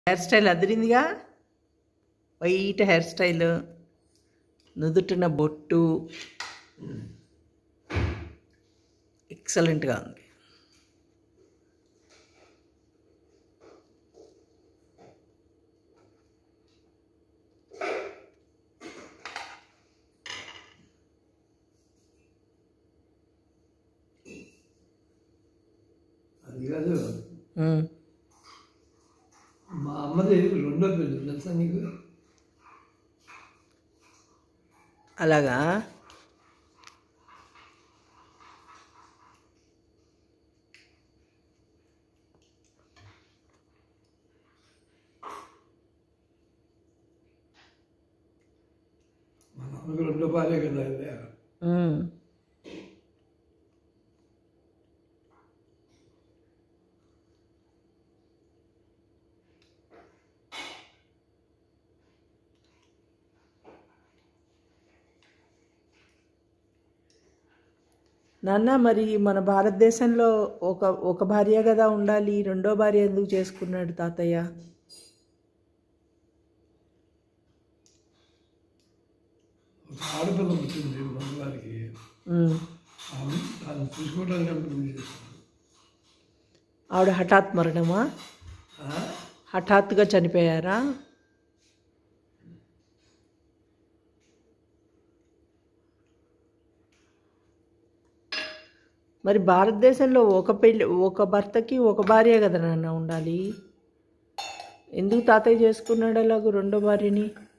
Hair style అదిరిందిగా white hair style నుదుటిన బొట్టు ఎక్సలెంట్గా ఉంది అది కాదు ఉమ్. మా అమ్మది రెండో పెళ్లి తెలుసా నీకు అలాగా మా అమ్మకి రెండో భార్య కదా అది. ఉమ్. నాన్న మరి మన భారతదేశంలో ఒక ఒక భార్య కదా ఉండాలి రెండో భార్య ఎందుకు చేసుకున్నాడు తాతయ్య ఒక ఆడపిల్ల పుట్టింది మగవారికి ఉమ్. ఆమె దాన్ని చూసుకోవడానికి పెళ్లి చేశాను ఆవిడ హఠాత్ మరణమా ఆ? హఠాత్తుగా చనిపోయారా మరి భారతదేశంలో ఒక పెళ్ళి ఒక భర్తకి ఒక భార్య కదా నాన్న ఉండాలి ఎందుకు తాతయ్య చేసుకున్నాడు అలాగూ రెండో భార్యని